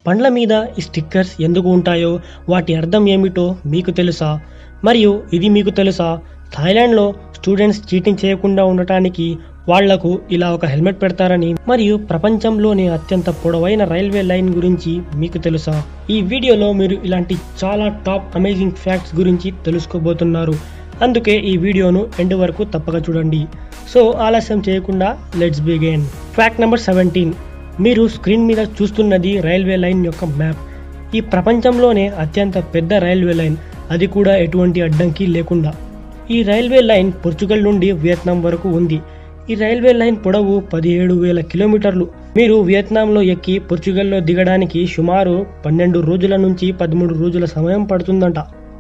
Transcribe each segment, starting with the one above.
పండ్ల మీద ఈ స్టిక్కర్స్ ఎందుకు ఉంటాయో వాటి అర్థం ఏమిటో మీకు తెలుసా మరియు ఇది మీకు తెలుసా థాయిలాండ్లో స్టూడెంట్స్ చీటింగ్ చేయకుండా ఉండటానికి వాళ్లకు ఇలా ఒక హెల్మెట్ పెడతారని మరియు ప్రపంచంలోనే అత్యంత పొడవైన రైల్వే లైన్ గురించి మీకు తెలుసా ఈ వీడియోలో మీరు ఇలాంటి చాలా టాప్ అమేజింగ్ ఫ్యాక్ట్స్ గురించి తెలుసుకోబోతున్నారు అందుకే ఈ వీడియోను ఎండ్ వరకు తప్పక చూడండి సో ఆలస్యం చేయకుండా let's begin fact number seventeen మీరు స్క్రీన్ మీద చూస్తున్నది రైల్వే లైన్ యొక్క మ్యాప్ ఈ ప్రపంచంలోనే అత్యంత పెద్ద రైల్వే లైన్ అది కూడా ఎటువంటి అడ్డంకి లేకుండా ఈ రైల్వే లైన్ పోర్చుగల్ నుండి వియత్నాం వరకు ఉంది ఈ రైల్వే లైన్ పొడవు పదిహేడు వేల కిలోమీటర్లు మీరు వియత్నాంలో ఎక్కి పోర్చుగల్లో దిగడానికి సుమారు పన్నెండు రోజుల నుంచి పదమూడు రోజుల సమయం పడుతుందంట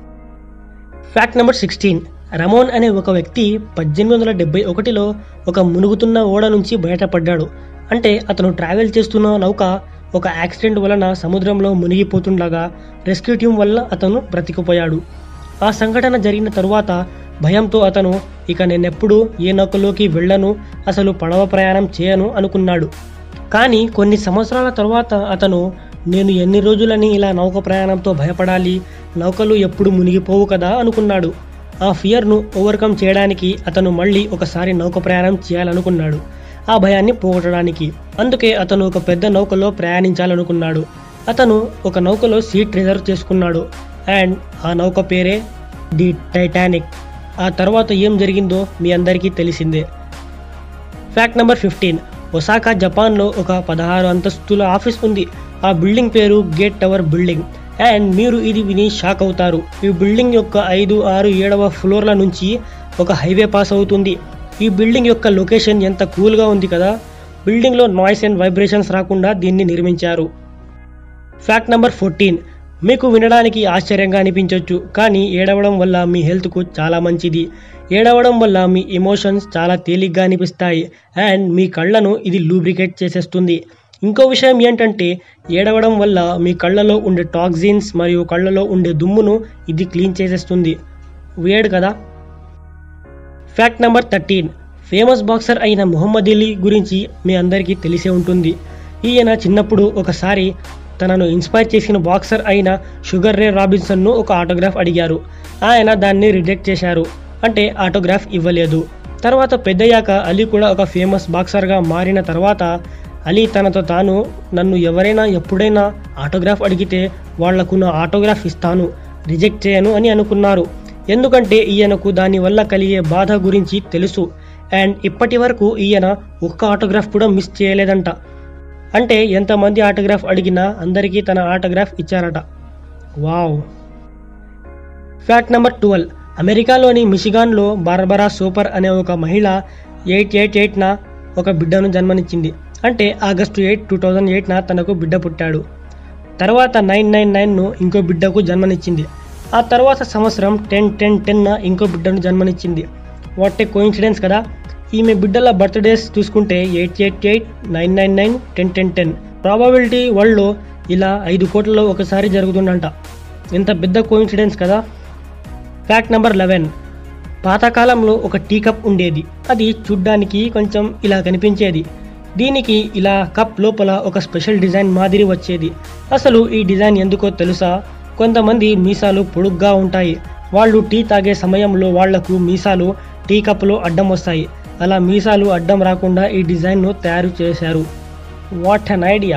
ఫ్యాక్ట్ నెంబర్ సిక్స్టీన్ రమోన్ అనే ఒక వ్యక్తి పద్దెనిమిది వందల డెబ్బై ఒకటిలో ఒక మునుగుతున్న ఓడ నుంచి బయటపడ్డాడు అంటే అతను ట్రావెల్ చేస్తున్న నౌక ఒక యాక్సిడెంట్ వలన సముద్రంలో మునిగిపోతుండగా రెస్క్యూ టీం వల్ల అతను బ్రతికిపోయాడు ఆ సంఘటన జరిగిన తరువాత భయంతో అతను ఇక నేనెప్పుడు ఏ నౌకలోకి వెళ్ళను అసలు పడవ ప్రయాణం చేయను అనుకున్నాడు కానీ కొన్ని సంవత్సరాల తర్వాత అతను నేను ఎన్ని రోజులని ఇలా నౌక ప్రయాణంతో భయపడాలి నౌకలు ఎప్పుడు మునిగిపోవు కదా అనుకున్నాడు ఆ ఫియర్ను ఓవర్కమ్ చేయడానికి అతను మళ్ళీ ఒకసారి నౌక ప్రయాణం చేయాలనుకున్నాడు ఆ భయాన్ని పోగొట్టడానికి అందుకే అతను ఒక పెద్ద నౌకలో ప్రయాణించాలనుకున్నాడు అతను ఒక నౌకలో సీట్ రిజర్వ్ చేసుకున్నాడు అండ్ ఆ నౌక పేరే ది టైటానిక్ ఆ తర్వాత ఏం జరిగిందో మీ అందరికీ తెలిసిందే ఫ్యాక్ట్ నెంబర్ ఫిఫ్టీన్ ఒసాకా జపాన్లో ఒక పదహారు అంతస్తుల ఆఫీస్ ఉంది ఆ బిల్డింగ్ పేరు గేట్ టవర్ బిల్డింగ్ అండ్ మీరు ఇది విని షాక్ అవుతారు ఈ బిల్డింగ్ యొక్క ఐదు ఆరు ఏడవ ఫ్లోర్ల నుంచి ఒక హైవే పాస్ అవుతుంది ఈ బిల్డింగ్ యొక్క లొకేషన్ ఎంత కూల్గా ఉంది కదా బిల్డింగ్లో నాయిస్ అండ్ వైబ్రేషన్స్ రాకుండా దీన్ని నిర్మించారు ఫ్యాక్ట్ నెంబర్ ఫోర్టీన్ మీకు వినడానికి ఆశ్చర్యంగా అనిపించవచ్చు కానీ ఏడవడం వల్ల మీ హెల్త్కు చాలా మంచిది ఏడవడం వల్ల మీ ఎమోషన్స్ చాలా తేలిగ్గా అనిపిస్తాయి అండ్ మీ కళ్ళను ఇది లూబ్రికేట్ చేసేస్తుంది ఇంకో విషయం ఏంటంటే ఏడవడం వల్ల మీ కళ్ళలో ఉండే టాక్సిన్స్ మరియు కళ్ళలో ఉండే దుమ్మును ఇది క్లీన్ చేసేస్తుంది వేడ్ కదా fact number thirteen famous boxer అయిన మొహమ్మద్ అలీ గురించి మీ అందరికీ తెలిసే ఉంటుంది ఈయన చిన్నప్పుడు ఒకసారి తనను ఇన్స్పైర్ చేసిన బాక్సర్ అయిన షుగర్ రే రాబిన్సన్ను ఒక ఆటోగ్రాఫ్ అడిగారు ఆయన దాన్ని రిజెక్ట్ చేశారు అంటే ఆటోగ్రాఫ్ ఇవ్వలేదు తర్వాత పెద్దయ్యాక అలీ కూడా ఒక ఫేమస్ బాక్సర్గా మారిన తర్వాత అలీ తనతో తాను నన్ను ఎవరైనా ఎప్పుడైనా ఆటోగ్రాఫ్ అడిగితే వాళ్లకు నా ఆటోగ్రాఫ్ ఇస్తాను రిజెక్ట్ చేయను అని అనుకున్నారు ఎందుకంటే ఈయనకు దానివల్ల కలిగే బాధ గురించి తెలుసు అండ్ ఇప్పటి వరకు ఈయన ఒక్క ఆటోగ్రాఫ్ కూడా మిస్ చేయలేదంట అంటే ఎంతమంది ఆటోగ్రాఫ్ అడిగినా అందరికీ తన ఆటోగ్రాఫ్ ఇచ్చారట వావ్ ఫ్యాక్ట్ నెంబర్ ట్వెల్వ్ అమెరికాలోని మిషిగాన్లో బార్బరా సూపర్ అనే ఒక మహిళ ఎయిట్ ఎయిట్ ఎయిట్న ఒక బిడ్డను జన్మనిచ్చింది అంటే ఆగస్టు ఎయిట్ టూ థౌజండ్ ఎయిట్న తనకు బిడ్డ పుట్టాడు తర్వాత నైన్ నైన్ నైన్ను ఇంకో బిడ్డకు జన్మనిచ్చింది ఆ తర్వాత సంవత్సరం టెన్ టెన్ టెన్న ఇంకో బిడ్డను జన్మనిచ్చింది వాట్ ఏ కోయిన్సిడెన్స్ కదా ఈమె బిడ్డల బర్త్డేస్ చూసుకుంటే eight eight eight nine nine nine ten ten ten probability వరల్డ్లో ఇలా ఐదు కోట్లలో ఒకసారి జరుగుతుందంట ఎంత పెద్ద కోయిన్సిడెన్స్ కదా ఫ్యాక్ట్ నెంబర్ లెవెన్ పాతకాలంలో ఒక టీ కప్ ఉండేది అది చూడ్డానికి కొంచెం ఇలా కనిపించేది దీనికి ఇలా కప్ లోపల ఒక స్పెషల్ డిజైన్ మాదిరి వచ్చేది అసలు ఈ డిజైన్ ఎందుకో తెలుసా కొంతమంది మీసాలు పొడుగ్గా ఉంటాయి వాళ్ళు టీ తాగే సమయంలో వాళ్లకు మీసాలు టీ కప్లో అడ్డం వస్తాయి అలా మీసాలు అడ్డం రాకుండా ఈ డిజైన్ను తయారు చేశారు what an idea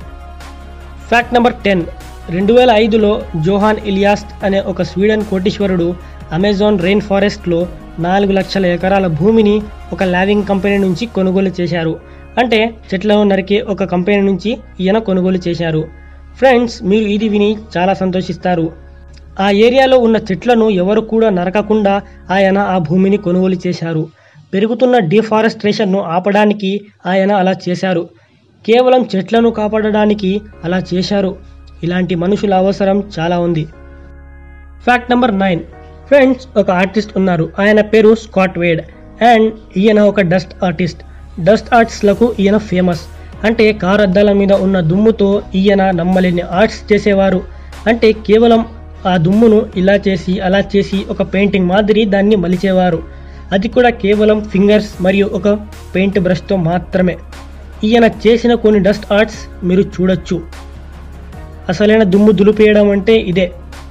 fact number ten రెండు వేల ఐదులో జోహాన్ ఇలియాస్ అనే ఒక స్వీడన్ కోటీశ్వరుడు అమెజాన్ రెయిన్ ఫారెస్ట్లో నాలుగు లక్షల ఎకరాల భూమిని ఒక లావింగ్ కంపెనీ నుంచి కొనుగోలు చేశారు అంటే చెట్లను నరికే ఒక కంపెనీ నుంచి ఈయన కొనుగోలు చేశారు ఫ్రెండ్స్ మీరు ఇది విని చాలా సంతోషిస్తారు ఆ ఏరియాలో ఉన్న చెట్లను ఎవరు కూడా నరకకుండా ఆయన ఆ భూమిని కొనుగోలు చేశారు పెరుగుతున్న డిఫారెస్ట్రేషన్ను ఆపడానికి ఆయన అలా చేశారు కేవలం చెట్లను కాపాడడానికి అలా చేశారు ఇలాంటి మనుషుల అవసరం చాలా ఉంది ఫ్యాక్ట్ నెంబర్ నైన్ ఫ్రెండ్స్ ఒక ఆర్టిస్ట్ ఉన్నారు ఆయన పేరు స్కాట్ వేడ్ అండ్ ఈయన ఒక డస్ట్ ఆర్టిస్ట్ డస్ట్ ఆర్ట్స్లకు ఈయన ఫేమస్ అంటే కార్ అద్దాల మీద ఉన్న దుమ్ముతో ఈయన నమ్మలేని ఆర్ట్స్ చేసేవారు అంటే కేవలం ఆ దుమ్మును ఇలా చేసి అలా చేసి ఒక పెయింటింగ్ మాదిరి దాన్ని మలిచేవారు అది కూడా కేవలం ఫింగర్స్ మరియు ఒక పెయింట్ బ్రష్తో మాత్రమే ఈయన చేసిన కొన్ని డస్ట్ ఆర్ట్స్ మీరు చూడొచ్చు అసలైన దుమ్ము దులిపేయడం అంటే ఇదే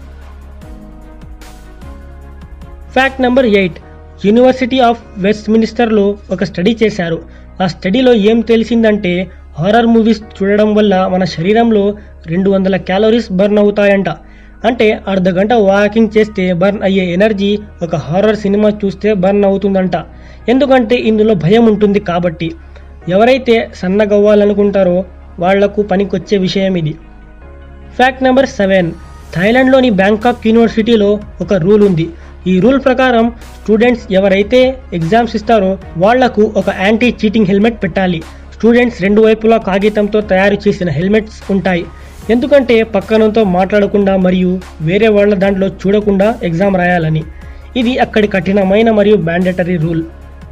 fact number eight university of వెస్ట్ మినిస్టర్లో ఒక స్టడీ చేశారు ఆ స్టడీలో ఏం తెలిసిందంటే హారర్ మూవీస్ చూడడం వల్ల మన శరీరంలో రెండు వందల క్యాలరీస్ బర్న్ అవుతాయంట అంటే అర్ధ గంట వాకింగ్ చేస్తే బర్న్ అయ్యే ఎనర్జీ ఒక హారర్ సినిమా చూస్తే బర్న్ అవుతుందంట ఎందుకంటే ఇందులో భయం ఉంటుంది కాబట్టి ఎవరైతే సన్నగవ్వాలనుకుంటారో వాళ్లకు పనికొచ్చే విషయం ఇది ఫ్యాక్ట్ నెంబర్ సెవెన్ థాయిలాండ్లోని బ్యాంకాక్ యూనివర్సిటీలో ఒక రూల్ ఉంది ఈ రూల్ ప్రకారం స్టూడెంట్స్ ఎవరైతే ఎగ్జామ్స్ ఇస్తారో వాళ్లకు ఒక యాంటీ చీటింగ్ హెల్మెట్ పెట్టాలి స్టూడెంట్స్ రెండు వైపులా కాగితంతో తయారు చేసిన హెల్మెట్స్ ఉంటాయి ఎందుకంటే పక్కనంతో మాట్లాడకుండా మరియు వేరే వాళ్ళ దాంట్లో చూడకుండా ఎగ్జామ్ రాయాలని ఇది అక్కడి కఠినమైన మరియు mandatory rule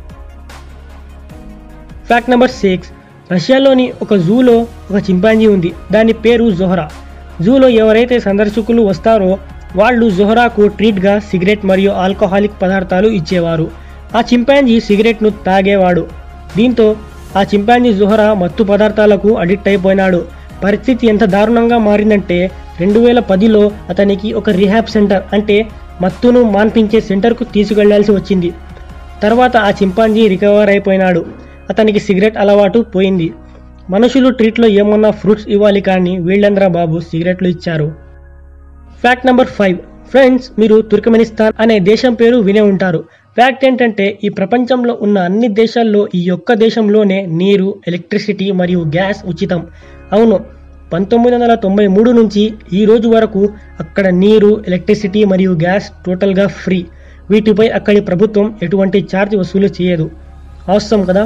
fact number six రష్యాలోని ఒక జూలో ఒక చింపాంజీ ఉంది దాని పేరు జొహరా జూలో ఎవరైతే సందర్శకులు వస్తారో వాళ్ళు జొహరాకు ట్రీట్గా సిగరెట్ మరియు ఆల్కహాలిక్ పదార్థాలు ఇచ్చేవారు ఆ చింపాంజీ సిగరెట్ను తాగేవాడు దీంతో ఆ చింపాంజీ జొహరా మత్తు పదార్థాలకు అడిక్ట్ అయిపోయినాడు పరిస్థితి ఎంత దారుణంగా మారిందంటే రెండు వేల పదిలో అతనికి ఒక రిహాబ్ సెంటర్ అంటే మత్తును మాన్పించే సెంటర్కు తీసుకెళ్లాల్సి వచ్చింది తర్వాత ఆ చింపాంజీ రికవర్ అయిపోయినాడు అతనికి సిగరెట్ అలవాటు పోయింది మనుషులు ట్రీట్లో ఏమన్నా ఫ్రూట్స్ ఇవ్వాలి కానీ వీళ్ళంద్రా బాబు సిగరెట్లు ఇచ్చారు ఫ్యాక్ట్ నెంబర్ ఫైవ్ ఫ్రెండ్స్ మీరు తుర్కమెనిస్తాన్ అనే దేశం పేరు వినే ఉంటారు ఫ్యాక్ట్ ఏంటంటే ఈ ప్రపంచంలో ఉన్న అన్ని దేశాల్లో ఈ ఒక్క దేశంలోనే నీరు ఎలక్ట్రిసిటీ మరియు గ్యాస్ ఉచితం అవును పంతొమ్మిది వందల తొంభై మూడు నుంచి ఈ రోజు వరకు అక్కడ నీరు ఎలక్ట్రిసిటీ మరియు గ్యాస్ టోటల్గా ఫ్రీ వీటిపై అక్కడి ప్రభుత్వం ఎటువంటి ఛార్జ్ వసూలు చేయదు అవసరం కదా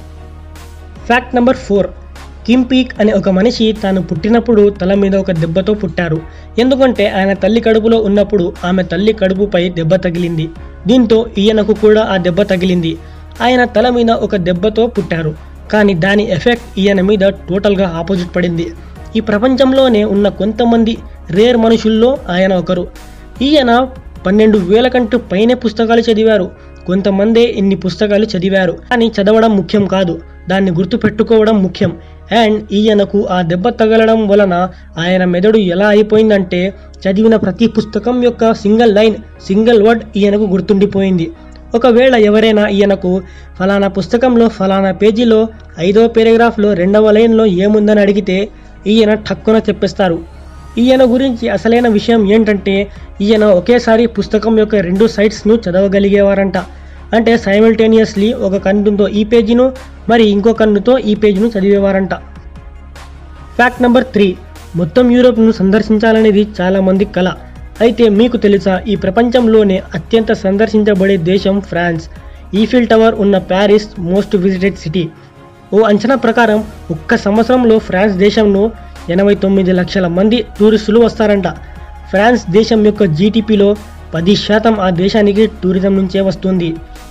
fact number four Kim Peek అనే ఒక మనిషి తాను పుట్టినప్పుడు తల మీద ఒక దెబ్బతో పుట్టారు ఎందుకంటే ఆయన తల్లి కడుపులో ఉన్నప్పుడు ఆమె తల్లి కడుపుపై దెబ్బ తగిలింది దీంతో ఈయనకు కూడా ఆ దెబ్బ తగిలింది ఆయన తల మీద ఒక దెబ్బతో పుట్టారు కానీ దాని ఎఫెక్ట్ ఈయన మీద టోటల్గా ఆపోజిట్ పడింది ఈ ప్రపంచంలోనే ఉన్న కొంతమంది రేర్ మనుషుల్లో ఆయన ఒకరు ఈయన పన్నెండు వేల కంటే పైనే పుస్తకాలు చదివారు కొంతమందే ఇన్ని పుస్తకాలు చదివారు కానీ చదవడం ముఖ్యం కాదు దాన్ని గుర్తు పెట్టుకోవడం ముఖ్యం అండ్ ఈయనకు ఆ దెబ్బ తగలడం వలన ఆయన మెదడు ఎలా అయిపోయిందంటే చదివిన ప్రతి పుస్తకం యొక్క సింగిల్ లైన్ సింగిల్ వర్డ్ ఈయనకు గుర్తుండిపోయింది ఒకవేళ ఎవరైనా ఈయనకు ఫలానా పుస్తకంలో ఫలానా పేజీలో ఐదో పారాగ్రాఫ్లో రెండవ లైన్లో ఏముందని అడిగితే ఈయన ఠక్కున చెప్పేస్తారు ఈయన గురించి అసలైన విషయం ఏంటంటే ఈయన ఒకేసారి పుస్తకం యొక్క రెండు సైడ్స్ను చదవగలిగేవారంట అంటే సైమల్టేనియస్లీ ఒక కన్నుతో ఈ పేజీను మరి ఇంకో కన్నుతో ఈ పేజీను చదివేవారంట ఫ్యాక్ట్ నెంబర్ త్రీ మొత్తం యూరోప్ను సందర్శించాలనేది చాలా మంది కళ అయితే మీకు తెలుసా ఈ ప్రపంచంలోనే అత్యంత సందర్శించబడే దేశం ఫ్రాన్స్ ఈఫిల్ టవర్ ఉన్న ప్యారిస్ మోస్ట్ విజిటెడ్ సిటీ ఓ అంచనా ప్రకారం ఒక్క సంవత్సరంలో ఫ్రాన్స్ దేశంలో ఎనభై తొమ్మిది లక్షల మంది టూరిస్టులు వస్తారంట ఫ్రాన్స్ దేశం యొక్క జీడిపిలో పది శాతం ఆ దేశానికి టూరిజం నుంచే వస్తుంది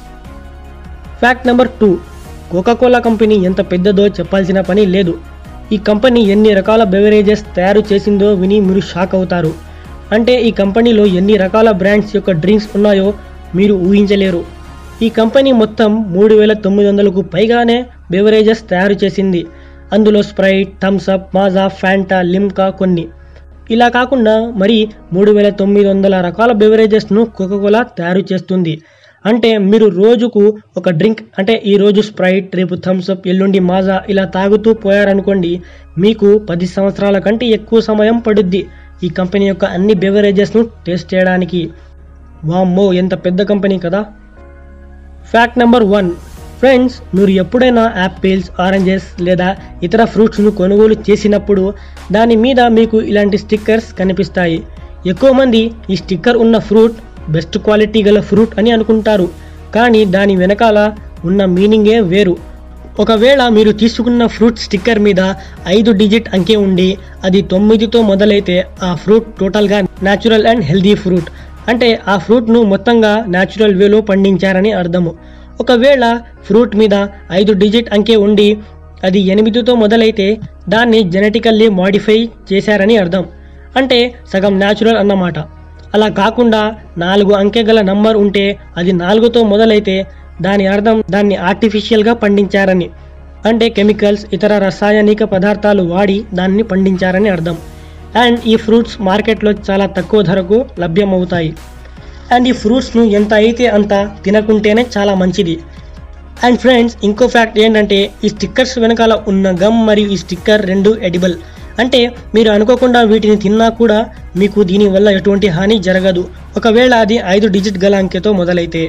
fact number two Coca Cola company ఎంత పెద్దదో చెప్పాల్సిన పని లేదు ఈ కంపెనీ ఎన్ని రకాల బెవరేజెస్ తయారు చేసిందో విని మీరు షాక్ అవుతారు అంటే ఈ కంపెనీలో ఎన్ని రకాల బ్రాండ్స్ యొక్క డ్రింక్స్ ఉన్నాయో మీరు ఊహించలేరు ఈ కంపెనీ మొత్తం మూడు వేల తొమ్మిది వందలకు పైగానే బెవరేజెస్ తయారు చేసింది అందులో Sprite Thums Up Maaza Fanta Limca కొన్ని ఇలా కాకుండా మరి మూడు వేల తొమ్మిది వందల రకాల బెవరేజెస్ను కోకోకోలా తయారు చేస్తుంది అంటే మీరు రోజుకు ఒక డ్రింక్ అంటే ఈ రోజు స్ప్రైట్ రేపు థమ్స్అప్ ఎల్లుండి మాజా ఇలా తాగుతూ పోయారనుకోండి మీకు పది సంవత్సరాల కంటే ఎక్కువ సమయం పడుద్ది ఈ కంపెనీ యొక్క అన్ని బెవరేజెస్ను టేస్ట్ చేయడానికి వామ్మో ఎంత పెద్ద కంపెనీ కదా ఫ్యాక్ట్ నెంబర్ వన్ ఫ్రెండ్స్ మీరు ఎప్పుడైనా యాపిల్స్ ఆరెంజెస్ లేదా ఇతర ఫ్రూట్స్ను కొనుగోలు చేసినప్పుడు దాని మీద మీకు ఇలాంటి స్టిక్కర్స్ కనిపిస్తాయి ఎక్కువ మంది ఈ స్టిక్కర్ ఉన్న ఫ్రూట్ బెస్ట్ క్వాలిటీ గల ఫ్రూట్ అని అనుకుంటారు కానీ దాని వెనకాల ఉన్న మీనింగే వేరు ఒకవేళ మీరు తీసుకున్న ఫ్రూట్ స్టిక్కర్ మీద ఐదు డిజిట్ అంకె ఉండి అది తొమ్మిదితో మొదలైతే ఆ ఫ్రూట్ టోటల్గా న్యాచురల్ అండ్ హెల్దీ ఫ్రూట్ అంటే ఆ ఫ్రూట్ను మొత్తంగా న్యాచురల్ వేలో పండించారని అర్థము ఒకవేళ ఫ్రూట్ మీద ఐదు డిజిట్ అంకె ఉండి అది ఎనిమిదితో మొదలైతే దాన్ని జెనెటికల్లీ మాడిఫై చేశారని అర్థం అంటే సగం న్యాచురల్ అన్నమాట అలా కాకుండా నాలుగు అంకె గల నంబర్ ఉంటే అది నాలుగుతో మొదలైతే దాని అర్థం దాన్ని ఆర్టిఫిషియల్గా పండించారని అంటే కెమికల్స్ ఇతర రసాయనిక పదార్థాలు వాడి దాన్ని పండించారని అర్థం అండ్ ఈ ఫ్రూట్స్ మార్కెట్లో చాలా తక్కువ ధరకు లభ్యమవుతాయి అండ్ ఈ ఫ్రూట్స్ను ఎంత అయితే అంత తినకుంటేనే చాలా మంచిది అండ్ ఫ్రెండ్స్ ఇంకో ఫ్యాక్ట్ ఏంటంటే ఈ స్టిక్కర్స్ వెనకాల ఉన్న గమ్ మరియు ఈ స్టిక్కర్ రెండు ఎడిబుల్ అంటే మీరు అనుకోకుండా వీటిని తిన్నా కూడా మీకు దీనివల్ల ఎటువంటి హాని జరగదు ఒకవేళ అది ఐదు డిజిట్ గల అంకెతో మొదలైతే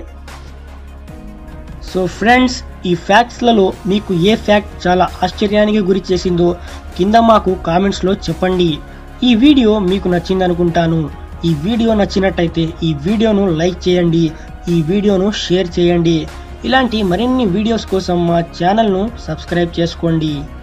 సో ఫ్రెండ్స్ ఈ ఫ్యాక్ట్స్లలో మీకు ఏ ఫ్యాక్ట్ చాలా ఆశ్చర్యానికి గురి చేసిందో కింద మాకు కామెంట్స్లో చెప్పండి ఈ వీడియో మీకు నచ్చిందనుకుంటాను ఈ వీడియో నచ్చినట్టయితే ఈ వీడియోను లైక్ చేయండి ఈ వీడియోను షేర్ చేయండి ఇలాంటి మరిన్ని వీడియోస్ కోసం మా ఛానల్ను సబ్స్క్రైబ్ చేసుకోండి